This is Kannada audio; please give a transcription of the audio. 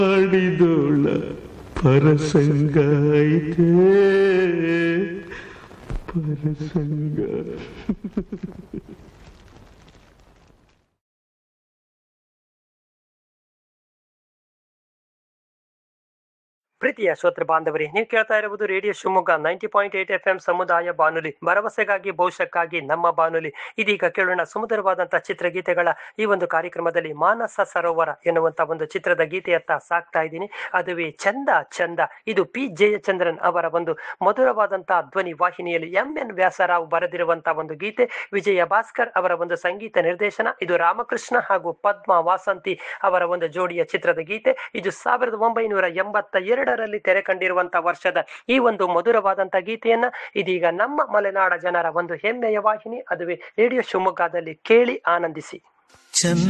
ಆಡಿದೋಳ ಪರಸಂಗ ಐತೆ ಪರಸಂಗ ಪ್ರೀತಿಯ ಶ್ರೋತೃ ಬಾಂಧವರೇ ನೀವು ಕೇಳ್ತಾ ಇರುವುದು radio Shivamogga ninety point eight F M ಸಮುದಾಯ ಬಾನುಲಿ ಭರವಸೆಗಾಗಿ ಭವಿಷ್ಯಕ್ಕಾಗಿ ನಮ್ಮ ಬಾನುಲಿ ಇದೀಗ ಕೇಳೋಣ ಸುಮಧುರವಾದಂತಹ ಚಿತ್ರಗೀತೆಗಳ ಈ ಒಂದು ಕಾರ್ಯಕ್ರಮದಲ್ಲಿ ಮಾನಸ ಸರೋವರ ಎನ್ನುವಂತ ಒಂದು ಚಿತ್ರದ ಗೀತೆಯತ್ತ ಸಾಕ್ತಾ ಇದ್ದೀನಿ ಅದುವೇ ಚಂದ ಚಂದ ಇದು ಪಿ ಜಯಚಂದ್ರನ್ ಅವರ ಒಂದು ಮಧುರವಾದಂತಹ ಧ್ವನಿ ವಾಹಿನಿಯಲ್ಲಿ ಎಂ ಎನ್ ವ್ಯಾಸರಾವ್ ಬರೆದಿರುವಂತಹ ಒಂದು ಗೀತೆ ವಿಜಯ ಭಾಸ್ಕರ್ ಅವರ ಒಂದು ಸಂಗೀತ ನಿರ್ದೇಶನ ಇದು ರಾಮಕೃಷ್ಣ ಹಾಗೂ ಪದ್ಮ ವಾಸಂತಿ ಅವರ ಒಂದು ಜೋಡಿಯ ಚಿತ್ರದ ಗೀತೆ ಇದು ಸಾವಿರದ ಒಂಬೈನೂರ ಎಂಬತ್ತ ಎರಡರಲ್ಲಿ ತೆರೆ ಕಂಡಿರುವಂತಹ ವರ್ಷದ ಈ ಒಂದು ಮಧುರವಾದಂತಹ ಗೀತೆಯನ್ನ ಇದೀಗ ನಮ್ಮ ಮಲೆನಾಡ ಜನರ ಒಂದು ಹೆಮ್ಮೆಯ ವಾಹಿನಿ ಅದುವೇ ರೇಡಿಯೋ ಶಿವಮೊಗ್ಗದಲ್ಲಿ ಕೇಳಿ ಆನಂದಿಸಿ ಚಂದ